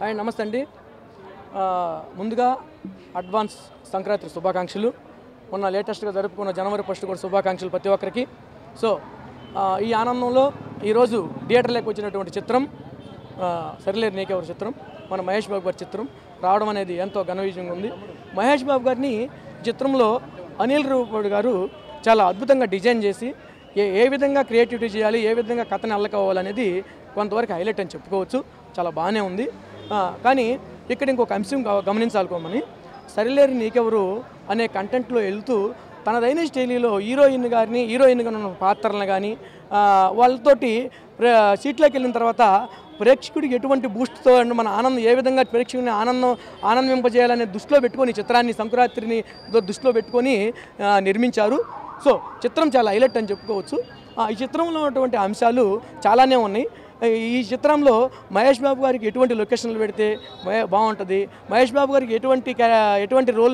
Hi నమస్తే అండి ఆ, ముందుగా అడ్వాన్స్ సంక్రాంతి శుభాకాంక్షలు మొన్న లేటెస్ట్గా జరుపుకున్న జనవరి ఫస్ట్ కూడా శుభాకాంక్షలు ప్రతి ఒక్కరికి సో ఆ, ఈ ఆనందంలో ఈరోజు థియేటర్లోకి వచ్చినటువంటి చిత్రం ఆ, సరిలేరు నీకెవరు చిత్రం మన మహేష్ బాబు గారి చిత్రం రావడం అనేది ఎంతో ఘన విజయంగా ఉంది మహేష్ బాబు గారిని ఈ చిత్రంలో అనిల్ రూపడు గారు చాలా అద్భుతంగా డిజైన్ చేసి ఏ ఏ విధంగా క్రియేటివిటీ చేయాలి ఏ విధంగా కథని అల్లకోవాలనేది కొంతవరకు హైలైట్ అని చెప్పుకోవచ్చు చాలా బాగానే ఉంది ఆ, కానీ ఇక్కడ ఇంకొక అంశం గ- గమనించాలకోమని సరిలేరు నీకెవరు అనే కంటెంట్లో వెళ్తూ తనదైన శైలిలో హీరోయిన్ గారిని హీరోయిన్గా ఉన్న పాత్రలను కానీ ఆ, వాళ్ళతోటి ప్రే- సీట్లోకి వెళ్ళిన తర్వాత ప్రేక్షకుడికి ఎటువంటి బూస్ట్తో అండ్ మన ఆనందం ఏ విధంగా ప్రేక్షకుని ఆనందం ఆనందింపజేయాలనే దృష్టిలో పెట్టుకొని ఈ చిత్రాన్ని సంక్రాంతిని దో- దృష్టిలో పెట్టుకొని ఆ, నిర్మించారు సో చిత్రం చాలా హైలైట్ అని చెప్పుకోవచ్చు ఆ, ఈ చిత్రంలో ఉన్నటువంటి అంశాలు చాలానే ఉన్నాయి ఈ చిత్రంలో మహేష్ బాబు గారికి ఎటువంటి లొకేషన్లు పెడితే మహే- బాగుంటుంది మహేష్ బాబు గారికి ఎటువంటి క్యా- ఎటువంటి రోల్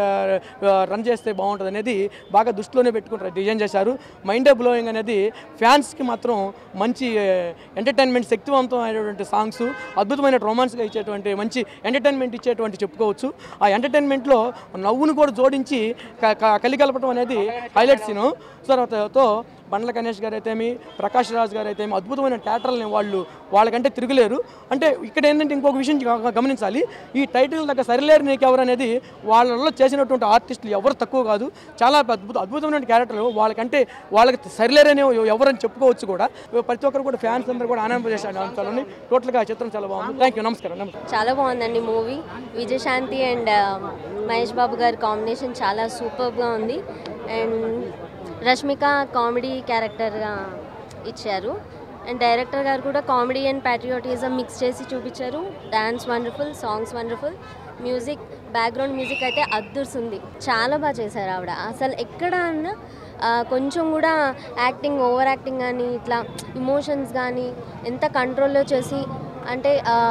రన్ చేస్తే బాగుంటుంది అనేది బాగా దృష్టిలోనే పెట్టుకుని డిజైన్ చేశారు మైండ్ బ్లోయింగ్ అనేది ఫ్యాన్స్కి మాత్రం మంచి ఎంటర్టైన్మెంట్ శక్తివంతమైనటువంటి సాంగ్స్ అద్భుతమైన రొమాన్స్గా ఇచ్చేటువంటి మంచి ఎంటర్టైన్మెంట్ ఇచ్చేటువంటి చెప్పుకోవచ్చు ఆ ఎంటర్టైన్మెంట్లో నవ్వును కూడా జోడించి క- క- కలికలపటం అనేది హైలైట్ సీను తర్వాతతో బండ్ల గణేష్ గారు అయితేమి ప్రకాష్ రాజ్ గారు అయితేమి అద్భుతమైన థియేటర్లని వాళ్ళు వాళ్ళకంటే తిరగలేరు అంటే ఇక్కడ ఏంటంటే ఇంకొక విషయం గ- గమనించాలి ఈ టైటిల్ దగ్గర సరిలేరు నీకెవరు అనేది వాళ్ళలో చేసినటువంటి ఆర్టిస్టులు ఎవరు తక్కువ కాదు చాలా అద్భుత అద్భుతమైన క్యారెక్టర్లు వాళ్ళకంటే వాళ్ళకి సరిలేరనే ఎవరని చెప్పుకోవచ్చు కూడా ప్రతి ఒక్కరు కూడా ఫ్యాన్స్ అందరూ కూడా ఆనందింపజేశారు అంశాలని టోటల్గా ఆ చిత్రం చాలా బాగుంది థ్యాంక్ యూ నమస్కారం నమస్కారం చాలా బాగుందండి మూవీ విజయశాంతి అండ్ మహేష్ బాబు గారి కాంబినేషన్ చాలా సూపర్గా ఉంది అండ్ రష్మిక కామెడీ క్యారెక్టర్గా ఇచ్చారు అండ్ డైరెక్టర్ గారు కూడా కామెడీ అండ్ ప్యాట్రియాటిజం మిక్స్ చేసి చూపించారు dance wonderful songs wonderful music background music అయితే అద్దుర్సుంది చాలా బాగా చేశారు ఆవిడ అసలు ఎక్కడ అన్నా ఆ, కొంచెం కూడా యాక్టింగ్ ఓవర్ యాక్టింగ్ కానీ ఇట్లా ఇమోషన్స్ కానీ ఎంత కంట్రోల్లో చేసి అంటే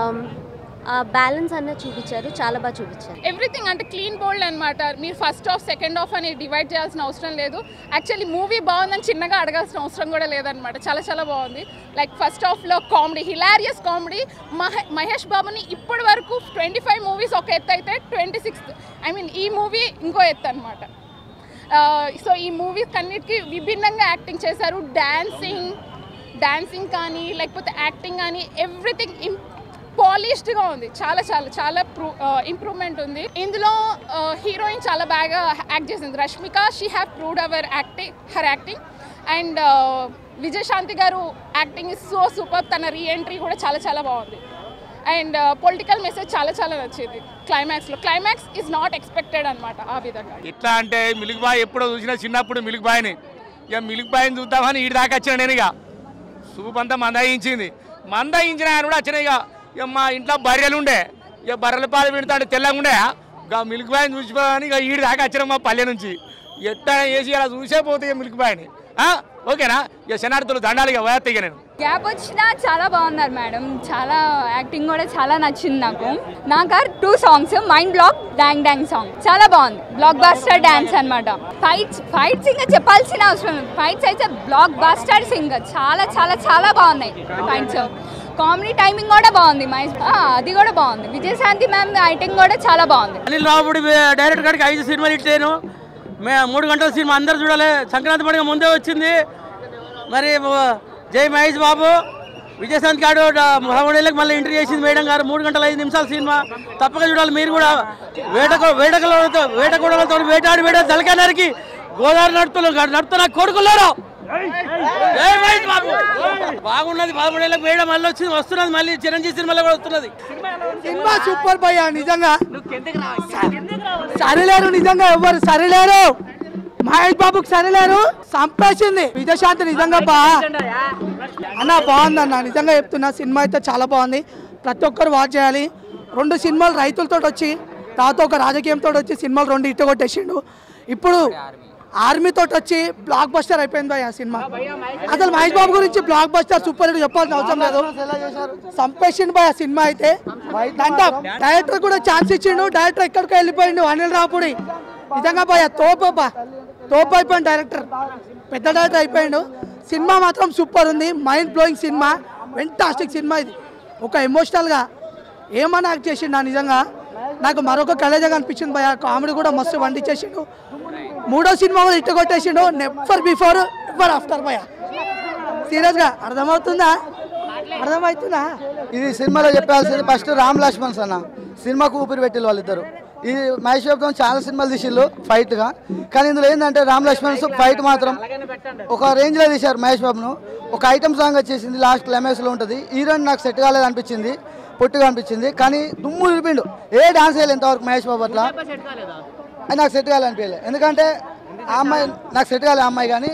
బ్యాలెన్స్ అన్నది చూపించారు చాలా బాగా చూపించారు ఎవ్రీథింగ్ అంటే క్లీన్ బోల్డ్ అనమాట మీరు ఫస్ట్ హాఫ్ సెకండ్ హాఫ్ అని డివైడ్ చేయాల్సిన అవసరం లేదు యాక్చువల్లీ మూవీ బాగుందని చిన్నగా అడగాల్సిన అవసరం కూడా లేదనమాట చాలా చాలా బాగుంది లైక్ ఫస్ట్ హాఫ్లో కామెడీ హిలారియస్ కామెడీ మహే మహేష్ బాబుని ఇప్పటి వరకు ట్వంటీ ఫైవ్ మూవీస్ ఒక ఎత్తు అయితే ట్వంటీ సిక్స్త్ ఐ మీన్ ఈ మూవీ ఇంకో ఎత్తు అనమాట సో ఈ మూవీస్ అన్నిటికీ విభిన్నంగా యాక్టింగ్ చేశారు డాన్సింగ్ డాన్సింగ్ కానీ లేకపోతే యాక్టింగ్ కానీ ఎవ్రీథింగ్ పాలిష్డ్గా ఉంది చాలా చాలా చాలా ప్రూ ఇంప్రూవ్మెంట్ ఉంది ఇందులో హీరోయిన్ చాలా బాగా యాక్ట్ చేసింది Rashmika she have proved our acting her acting and Vijayashanti గారు యాక్టింగ్ ఇస్ సో సూపర్ తన రీఎంట్రీ కూడా చాలా చాలా బాగుంది అండ్ పొలిటికల్ మెసేజ్ చాలా చాలా నచ్చింది క్లైమాక్స్లో క్లైమాక్స్ ఈజ్ నాట్ ఎక్స్పెక్టెడ్ అనమాట ఆ విధంగా ఎట్లా అంటే మిల్క్ బాయ్ ఎప్పుడో చూసినా చిన్నప్పుడు మిల్క్ బాయ్ని ఇక మిల్క్ బాయ్ని చూద్దామని ఈడి దాకా వచ్చిన నేను ఇక సూప్ అంతా మందాయించింది మందాయించిన ఆయన కూడా వచ్చిన ఇక ఇక మా ఇంట్లో బర్రెలు ఉండే ఇక బర్రెల పాలు పెడతాడు తెల్లగా ఉండే ఇక మిల్క్ బాయ్ని చూసిపోదని ఇక ఈడి దాకా వచ్చిన మా పల్లె నుంచి ఎట్లా వేసి అలా చూసే పోతే ఇక మిల్క్ బాయ్ని ఆ? ఓకేనా ఇక శనార్థులు దండాలి ఇక పోయేస్తా ఇక నేను గ్యాప్ వచ్చినా చాలా బాగున్నారు మేడం చాలా యాక్టింగ్ కూడా చాలా నచ్చింది నాకు నాకు two songs mind block dang dang song చాలా బాగుంది బ్లాక్ బాస్టర్ డాన్స్ అనమాట ఫైట్స్ ఫైట్స్ ఇంకా చెప్పాల్సిన అవసరం లేదు ఫైట్స్ అయితే బ్లాక్ బాస్టర్స్ ఇంకా చాలా చాలా చాలా బాగున్నాయి ఫైట్స్ కామెడీ టైమింగ్ కూడా బాగుంది మై అది కూడా బాగుంది విజయశాంతి మ్యామ్ యాక్టింగ్ కూడా చాలా బాగుంది అనిల్ రావుడి డైరెక్ట్ గారికి ఐదు సినిమాలు ఇచ్చాను మే మూడు గంటల సినిమా అందరు చూడాలి సంక్రాంతి పండుగ ముందే వచ్చింది మరి మ- జై మహేష్ బాబు విజయశాంతి గారు పదమూడేళ్ళకి మళ్ళీ ఎంట్రీ చేసింది మేడం గారు మూడు గంటల ఐదు నిమిషాల సినిమా తప్పక చూడాలి మీరు కూడా వేట వేటకలతో వేటకూడలతో వేటాడి వేట దళకనరికి గోదావరి నడుపులు నడుపుతున్న కొడుకున్నారు జై మహేష్ బాబు బాగున్నది పదమూడేళ్ళకి మేడం మళ్ళీ వచ్చింది వస్తున్నది మళ్ళీ చిరంజీవి సినిమాలో కూడా వస్తున్నది సినిమా సూపర్ భయ్య నిజంగా సరిలేరు నిజంగా ఎవరు సరిలేరు మహేష్ బాబుకి సరిలేరు సంపేసింది విజయశాంతి నిజంగా బా అన్న బాగుంది అన్న నిజంగా చెప్తున్నా సినిమా అయితే చాలా బాగుంది ప్రతి ఒక్కరు వాచ్ చేయాలి రెండు సినిమాలు రైతులతో వచ్చి తర్వాత ఒక రాజకీయంతో వచ్చి సినిమాలు రెండు ఇట్ట కొట్టేసిండు ఇప్పుడు ఆర్మీతో వచ్చి బ్లాక్ బస్టర్ అయిపోయింది భయ్య ఆ సినిమా అసలు మహేష్ బాబు గురించి బ్లాక్ బస్టర్ సూపర్ హిట్ చెప్పాల్సిన అవసరం లేదు సంపేసిండు భయ సినిమా అయితే దంట డైరెక్టర్ కూడా ఛాన్స్ ఇచ్చిండు డైరెక్టర్ ఎక్కడికో వెళ్ళిపోయిండు అనిల్ రాపుడి నిజంగా భయ తోపబ్బా తోపు అయిపోయింది డైరెక్టర్ పెద్ద డైరెక్టర్ అయిపోయిండు సినిమా మాత్రం సూపర్ ఉంది మైండ్ బ్లోయింగ్ సినిమా వెంటాస్టిక్ సినిమా ఇది ఒక ఎమోషనల్గా ఏమన్నా యాక్ట్ చేసిండు నా నిజంగా నాకు మరొక కలేజగా అనిపించింది భయ కామెడీ కూడా మస్తు వండించేసిండు మూడో సినిమా కూడా ఇట్ట కొట్టేసిండు నెవర్ బిఫోర్ ఎవర్ ఆఫ్టర్ భయ సీరియస్గా అర్థమవుతుందా అర్థమవుతుందా ఇది సినిమాలో చెప్పాల్సింది ఫస్ట్ రామ్ లక్ష్మణ్ అన్న సినిమాకు ఊపిరి పెట్టిల్లు వాళ్ళిద్దరు ఇది మహేష్ బాబుతో చాలా సినిమాలు తీసిళ్ళు ఫైట్గా కానీ ఇందులో ఏంటంటే రామ్ లక్ష్మణ్స్ ఫైట్ మాత్రం ఒక రేంజ్లో తీశారు మహేష్ బాబును ఒక ఐటమ్ సాంగ్ వచ్చేసింది లాస్ట్ క్లైమాక్స్లో ఉంటుంది హీరోయిన్ నాకు సెట్ కాలేదు అనిపించింది పొట్టిగా అనిపించింది కానీ దుమ్ము నిలిపిండు ఏ డాన్స్ వేయలేదు ఇంతవరకు మహేష్ బాబు అట్లా అది నాకు సెట్ కాలేదు అనిపించలేదు ఎందుకంటే ఆ అమ్మాయి నాకు సెట్ కాలేదు ఆ అమ్మాయి కానీ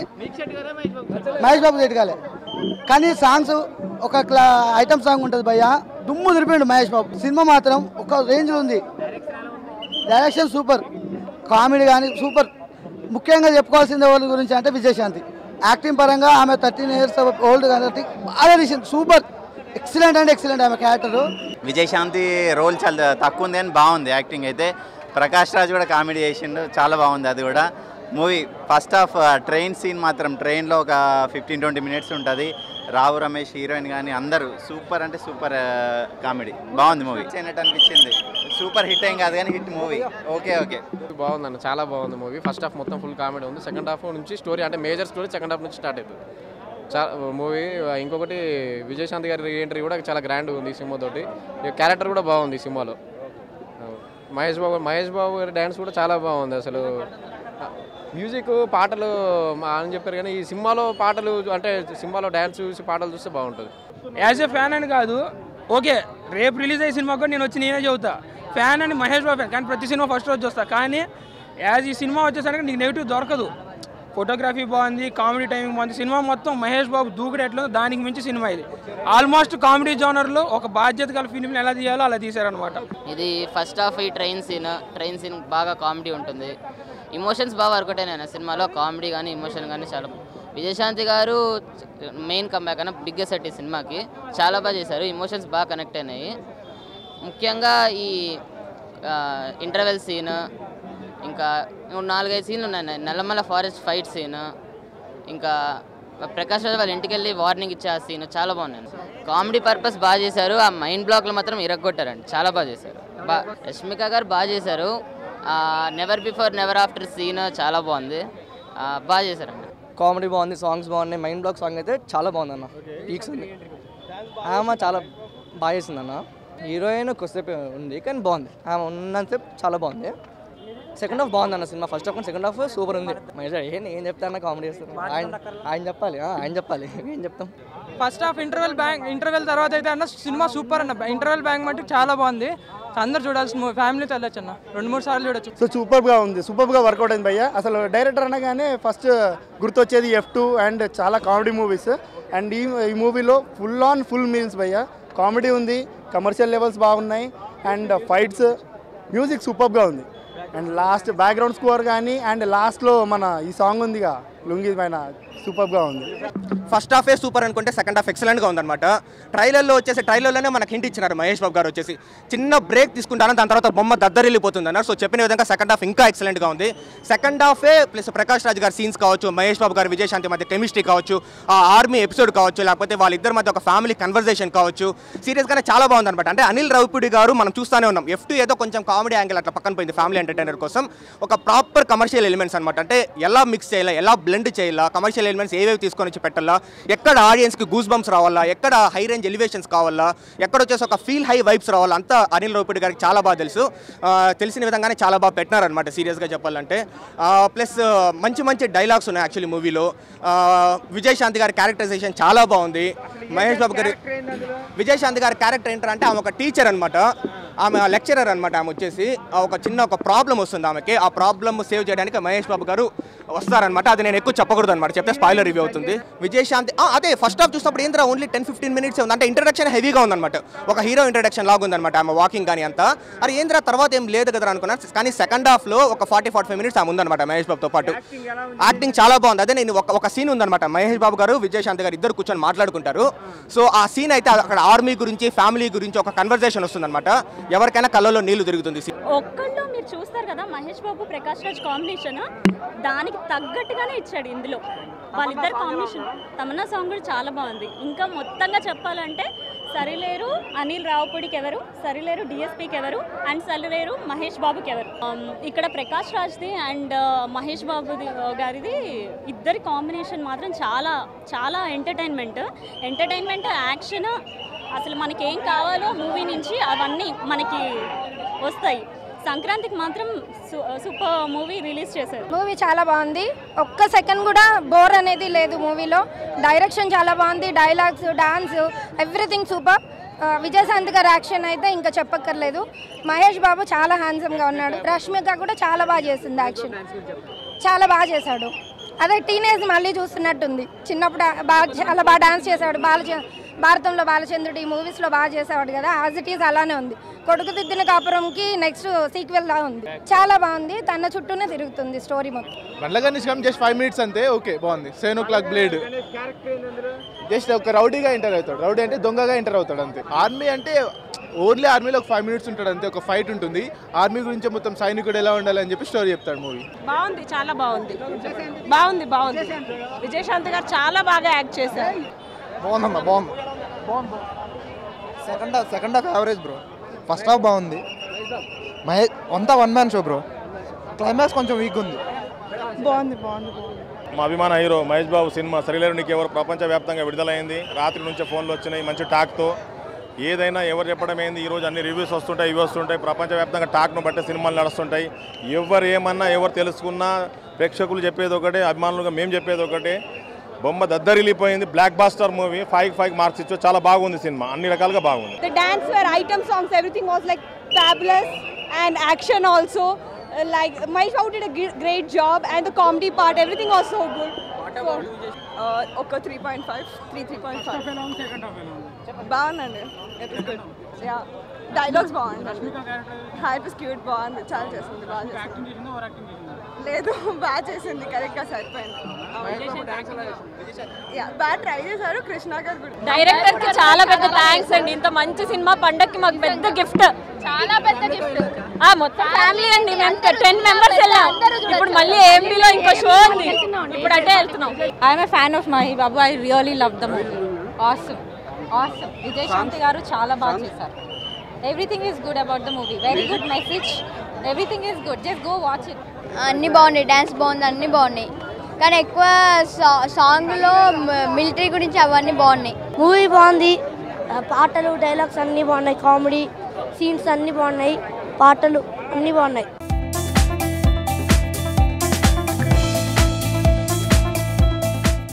మహేష్ బాబు సెట్ కాలేదు కానీ సాంగ్స్ ఒక క్లా ఐటమ్ సాంగ్ ఉంటుంది భయ్య దుమ్ము నిలిపిండు మహేష్ బాబు సినిమా మాత్రం ఒక రేంజ్లో ఉంది డైరెక్షన్ సూపర్ కామెడీ కానీ సూపర్ ముఖ్యంగా చెప్పుకోవాల్సింది ఎవరి గురించి అంటే విజయశాంతి యాక్టింగ్ పరంగా ఆమె థర్టీన్ ఇయర్స్ ఓల్డ్ కాబట్టి బాగా తీసింది సూపర్ ఎక్సలెంట్ అంటే ఎక్సలెంట్ ఆమె క్యారెక్టర్ విజయశాంతి రోల్ చాలా తక్కువ ఉంది అని బాగుంది యాక్టింగ్ అయితే ప్రకాష్ రాజ్ కూడా కామెడీ చేసిండు చాలా బాగుంది అది కూడా movie first half train scene మాత్రం ట్రైన్లో ఒక ఫిఫ్టీన్ ట్వంటీ మినిట్స్ ఉంటుంది రావు రమేష్ హీరోయిన్ కానీ అందరూ సూపర్ అంటే సూపర్ కామెడీ బాగుంది మూవీ చేయనట్టు అనిపించింది సూపర్ హిట్ ఏం కాదు కానీ హిట్ మూవీ ఓకే ఓకే బాగుందన్న చాలా బాగుంది మూవీ ఫస్ట్ హాఫ్ మొత్తం ఫుల్ కామెడీ ఉంది సెకండ్ హాఫ్ నుంచి స్టోరీ అంటే మేజర్ స్టోరీ సెకండ్ హాఫ్ నుంచి స్టార్ట్ అవుతుంది చాలా మూవీ ఇంకొకటి విజయశాంతి గారి ఎంట్రీ కూడా చాలా గ్రాండ్ ఉంది ఈ సినిమా తోటి క్యారెక్టర్ కూడా బాగుంది ఈ సినిమాలో మహేష్ బాబు మహేష్ బాబు గారి డ్యాన్స్ కూడా చాలా బాగుంది అసలు మ్యూజిక్ పాటలు మా అని చెప్పారు కానీ ఈ సినిమాలో పాటలు అంటే సినిమాలో డ్యాన్స్ చూసి పాటలు చూస్తే బాగుంటుంది యాజ్ ఎ ఫ్యాన్ అని కాదు ఓకే రేపు రిలీజ్ అయ్యే సినిమా కూడా నేను వచ్చి నేనే చెబుతా ఫ్యాన్ అని మహేష్ బాబు ఫ్యాన్ కానీ ప్రతి సినిమా ఫస్ట్ రోజు వస్తా కానీ యాజ్ ఈ సినిమా వచ్చేసరికి నీకు నెగిటివ్ దొరకదు ఫోటోగ్రఫీ బాగుంది కామెడీ టైమింగ్ బాగుంది సినిమా మొత్తం మహేష్ బాబు దూకుడు ఎట్లా ఉందో దానికి మించి సినిమా ఇది ఆల్మోస్ట్ కామెడీ జోనర్లో ఒక బాధ్యత గల ఫిల్మ్ని ఎలా తీయాలో అలా తీశారనమాట ఇది ఫస్ట్ హాఫ్ ఈ ట్రైన్ సీన్ ట్రైన్ సీన్ బాగా కామెడీ ఉంటుంది ఇమోషన్స్ బాగా వర్కౌట్ అయినాయి సినిమాలో కామెడీ కానీ ఇమోషన్ కానీ చాలా విజయశాంతి గారు మెయిన్ కంబ్యాక్ అన్న బిగ్గెస్ట్ సెట్ ఈ సినిమాకి చాలా బాగా చేశారు ఇమోషన్స్ బాగా కనెక్ట్ అయినాయి ముఖ్యంగా ఈ ఇంటర్వెల్ సీన్ ఇంకా నాలుగైదు సీన్లు ఉన్నాయి నల్లమల ఫారెస్ట్ ఫైట్ సీన్ ఇంకా ప్రకాష్ రాజ్ వాళ్ళ ఇంటికి వెళ్ళి వార్నింగ్ ఇచ్చే ఆ సీన్ చాలా బాగున్నాయి కామెడీ పర్పస్ బాగా చేశారు ఆ మైండ్ బ్లాక్లు మాత్రం ఇరగొట్టారండి చాలా బాగా చేశారు బా రష్మిక గారు బాగా చేశారు never before never after scene చాలా బాగుంది ఆ, బాగా చేశారండి కామెడీ బాగుంది సాంగ్స్ బాగున్నాయి మైండ్ బ్లాక్ సాంగ్ అయితే చాలా బాగుంది అన్న పీక్స్ ఉంది ఆమె చాలా బాగా చేసింది అన్న హీరోయిన్ కొద్దిసేపు ఉంది కానీ బాగుంది ఆమె ఉన్నంతసేపు చాలా బాగుంది సెకండ్ హాఫ్ బాగుంది అన్న సినిమా first half second half super ఉంది మహేష్ ఏం ఏం చెప్తారన్న కామెడీ చేస్తారు ఆయన ఆయన చెప్పాలి ఆ, ఆయన చెప్పాలి ఏం చెప్తాం first half interval bank interval తర్వాత అయితే అన్న సినిమా సూపర్ అన్న ఇంటర్వెల్ బ్యాంక్ మటుకు చాలా బాగుంది అందరు చూడాల్సిన మూవీ ఫ్యామిలీతో వెళ్ళొచ్చు అన్న రెండు మూడు సార్లు చూడొచ్చు సో సూపర్గా ఉంది సూపర్గా వర్కౌట్ అయింది భయ్య అసలు డైరెక్టర్ అనగానే ఫస్ట్ గుర్తొచ్చేది ఎఫ్ టూ అండ్ చాలా కామెడీ మూవీస్ అండ్ ఈ ఈ మూవీలో ఫుల్ ఆన్ ఫుల్ మీల్స్ భయ్య కామెడీ ఉంది కమర్షియల్ లెవెల్స్ బాగున్నాయి అండ్ ఫైట్స్ మ్యూజిక్ సూపర్గా ఉంది అండ్ లాస్ట్ బ్యాక్గ్రౌండ్ స్కోర్ కానీ అండ్ లాస్ట్లో మన ఈ సాంగ్ ఉందిగా లుంగి పైన సూపర్గా ఉంది ఫస్ట్ హాఫే సూపర్ అనుకుంటే సెకండ్ హాఫ్ ఎక్సలెంట్గా ఉందన్నమాట ట్రైలర్లో వచ్చేసి ట్రైలర్లోనే మనకి హింట్ ఇచ్చినారు మహేష్ బాబు గారు వచ్చేసి చిన్న బ్రేక్ తీసుకుంటాను దాని తర్వాత బొమ్మ దద్దరిల్లిపోతుంది అన్నారు సో చెప్పిన విధంగా సెకండ్ హాఫ్ ఇంకా ఎక్సలెంట్గా ఉంది సెకండ్ హాఫే ప్లస్ ప్రకాష్ రాజ్ గారి సీన్స్ కావచ్చు మహేష్ బాబు గారు విజయశాంతి మధ్య కెమిస్ట్రీ కావచ్చు ఆ ఆర్మీ ఎపిసోడ్ కావచ్చు లేకపోతే వాళ్ళిద్దరి మధ్య ఒక ఫ్యామిలీ కన్వర్జేషన్ కావచ్చు సీరియస్గానే చాలా బాగుంది అనమాట అంటే అనిల్ రవిపూడి గారు మనం చూస్తూనే ఉన్నాం ఎఫ్ టూ ఏదో కొంచెం కామెడీ యాంగిల్ అట్లా పక్కన పోయింది ఫ్యామిలీ ఎంటర్టైనర్ కోసం ఒక ప్రాపర్ కమర్షియల్ ఎలిమెంట్స్ అనమాట అంటే ఎలా మిక్స్ చేయాలా ఎలా బ్లెండ్ చేయాలా కమర్షియల్ ఎలిమెంట్స్ ఏవేవి తీసుకొని వచ్చి పెట్టాలా ఎక్కడ ఆడియన్స్కి గూస్ బంప్స్ రావాలా ఎక్కడ హై రేంజ్ ఎలివేషన్స్ కావాలా ఎక్కడ వచ్చేసి ఒక ఫీల్ హై వైబ్స్ రావాలా అంతా అనిల్ రవిపూడి గారికి చాలా బాగా తెలుసు ఆ, తెలిసిన విధంగానే చాలా బాగా పెట్టినారనమాట సీరియస్గా చెప్పాలంటే ప్లస్ మంచి మంచి డైలాగ్స్ ఉన్నాయి యాక్చువల్లీ మూవీలో విజయశాంతి గారి క్యారెక్టరైజేషన్ చాలా బాగుంది మహేష్ బాబు గారి విజయశాంతి గారి క్యారెక్టర్ ఏంటంటే ఆమె ఒక టీచర్ అనమాట ఆమె లెక్చరర్ అనమాట ఆమె వచ్చేసి ఆ ఒక చిన్న ఒక ప్రాబ్లం వస్తుంది ఆమెకి ఆ ప్రాబ్లమ్ సేవ్ చేయడానికి మహేష్ బాబు గారు వస్తారనమాట అది నేను ఎక్కువ చెప్పకూడదు అనమాట చెప్తే స్పాయిలర్ రివ్యూ అవుతుంది విజయశాంతి ఆ, అదే ఫస్ట్ హాఫ్ చూసినప్పుడు ఏంద్రా ఓన్లీ టెన్ ఫిఫ్టీన్ మినిట్స్ ఉంది అంటే ఇంట్రడక్షన్ హెవీగా ఉందన్నమాట ఒక హీరో ఇంట్రడక్షన్ లాగా ఉందన్నమాట ఆమె వాకింగ్ కానీ అంతా అది ఏంద్రా తర్వాత ఏం లేదు కదా అనుకున్నాను కానీ సెకండ్ హాఫ్ లో ఒక ఫార్టీ ఫార్టీ ఫైవ్ మినిట్స్ ఆమె ఉందన్నమాట మహేష్ బాబుతో పాటు యాక్టింగ్ చాలా బాగుంది అదే నేను ఒక ఒక సీన్ ఉందన్నమాట మహేష్ బాబు గారు విజయశాంతి గారు ఇద్దరు కూర్చొని మాట్లాడుకుంటారు సో ఆ సీన్ అయితే అక్కడ ఆర్మీ గురించి ఫ్యామిలీ గురించి ఒక కన్వర్జేషన్ వస్తుందన్నమాట ఎవరికైనా కళ్ళలో నీళ్లు తిరుగుతుంది ఒక్కళ్ళు మీరు చూస్తారు కదా మహేష్ బాబు ప్రకాష్ రాజ్ కాంబినేషన్ దానికి తగ్గట్టుగానే ఇచ్చాడు ఇందులో వాళ్ళిద్దరు కాంబినేషన్ తమన్నా సాంగ్ కూడా చాలా బాగుంది ఇంకా మొత్తంగా చెప్పాలంటే సరిలేరు అనిల్ రావుపూడికి ఎవరు సరిలేరు డిఎస్పీకి ఎవరు అండ్ సరిలేరు మహేష్ బాబుకి ఎవరు Um, ఇక్కడ ప్రకాష్ రాజ్ది అండ్ మహేష్ బాబుది గారిది ఇద్దరి కాంబినేషన్ మాత్రం చాలా చాలా ఎంటర్టైన్మెంట్ ఎంటర్టైన్మెంట్ యాక్షన్ అసలు మనకి ఏం కావాలో మూవీ నుంచి అవన్నీ మనకి వస్తాయి సంక్రాంతికి మాత్రం సూపర్ మూవీ రిలీజ్ చేశారు మూవీ చాలా బాగుంది ఒక్క సెకండ్ కూడా బోర్ అనేది లేదు మూవీలో డైరెక్షన్ చాలా బాగుంది dialogues dance everything super Vijayashanti గారి యాక్షన్ అయితే ఇంకా చెప్పక్కర్లేదు మహేష్ బాబు చాలా హ్యాండ్సమ్గా ఉన్నాడు రష్మిక కూడా చాలా బాగా చేసింది యాక్షన్ చాలా బాగా చేశాడు అదే టీనేజ్ మళ్ళీ చూస్తున్నట్టుంది చిన్నప్పుడు బాగా చాలా బాగా డాన్స్ చేశాడు బాల భారతంలో బాలచంద్రుడు ఈ మూవీస్లో బాగా చేసేవాడు కదా యాజ్ ఇట్ ఈస్ అలానే ఉంది కొడుకు దిద్దిన కాపురంకి నెక్స్ట్ సీక్వెల్ లా ఉంది చాలా బాగుంది తన చుట్టూనే తిరుగుతుంది స్టోరీ మొత్తం బండ్లగారి నిష్కం జస్ట్ ఫైవ్ మినిట్స్ అంతే ఓకే బాగుంది seven o'clock blade just ఒక రౌడీగా ఎంటర్ అవుతాడు రౌడీ అంటే దొంగగా ఎంటర్ అవుతాడు అంతే ఆర్మీ అంటే ఓన్లీ ఆర్మీలో ఒక ఫైవ్ మినిట్స్ ఉంటాడు అంతే ఒక ఫైట్ ఉంటుంది ఆర్మీ గురించి మొత్తం సైనికుడు ఎలా ఉండాలి అని చెప్పి స్టోరీ చెప్తాడు మూవీ బాగుంది చాలా బాగుంది బాగుంది బాగుంది విజయశాంతి గారు చాలా బాగా యాక్ట్ చేశారు బాగుందమ్మా బాగుంది second half second half average bro first half బాగుంది మహే అంతా one man show bro climax కొంచెం వీక్ ఉంది బాగుంది బాగుంది మా అభిమాన హీరో మహేష్ బాబు సినిమా సరిలేరు నీకు ఎవరు ప్రపంచవ్యాప్తంగా విడుదలైంది రాత్రి నుంచే ఫోన్లు వచ్చినాయి మంచి టాక్తో ఏదైనా ఎవరు చెప్పడం ఏంది ఈరోజు అన్ని రివ్యూస్ వస్తుంటాయి ఇవి వస్తుంటాయి ప్రపంచవ్యాప్తంగా టాక్ను బట్టి సినిమాలు నడుస్తుంటాయి ఎవరు ఏమన్నా ఎవరు తెలుసుకున్నా ప్రేక్షకులు చెప్పేది ఒకటే అభిమానులుగా మేము చెప్పేది ఒకటే బొమ్మ దద్దరిల్లిపోయింది blockbuster movie five five marks ఇచ్చో చాలా బాగుంది సినిమా అన్ని రకాలుగా బాగుంది The dance were item songs, everything was like fabulous and action also. Uh, like Mahesh Babu did a gr- great job and the comedy part, everything was so good. So, uh, ఒక three point five three three point five బాగుందండి it is good ya dialogues బాగుంది height is cute బాగుంది చాలా చేసింది బాగా చేసింది లేదు బాగా చేసింది కరెక్ట్గా సరిపోయింది యా బాగా ట్రై చేశారు కృష్ణ గారు కూడా డైరెక్టర్ కి చాలా పెద్ద థ్యాంక్స్ అండి ఇంత మంచి సినిమా పండక్కి మాకు పెద్ద గిఫ్ట్ చాలా పెద్ద గిఫ్ట్ ఆ మొత్తం ఫ్యామిలీ అండి మేము టెన్ మెంబర్స్ వెళ్ళాం ఇప్పుడు మళ్ళీ ఏఎంబీలో ఇంకో షో ఉంది ఇప్పుడు అటే వెళ్తున్నాం I'm a fan of Mahi Babu I really love the movie awesome awesome Vijay Shanti గారు చాలా బాగా చేశారు everything is good about the movie very good message everything is good just go watch it అన్నీ బాగున్నాయి డ్యాన్స్ బాగుంది అన్నీ బాగున్నాయి కానీ ఎక్కువ సా- సాంగ్లో మిలిటరీ గురించి అవన్నీ బాగున్నాయి మూవీ బాగుంది ఆ పాటలు డైలాగ్స్ అన్నీ బాగున్నాయి కామెడీ సీన్స్ అన్నీ బాగున్నాయి పాటలు అన్నీ బాగున్నాయి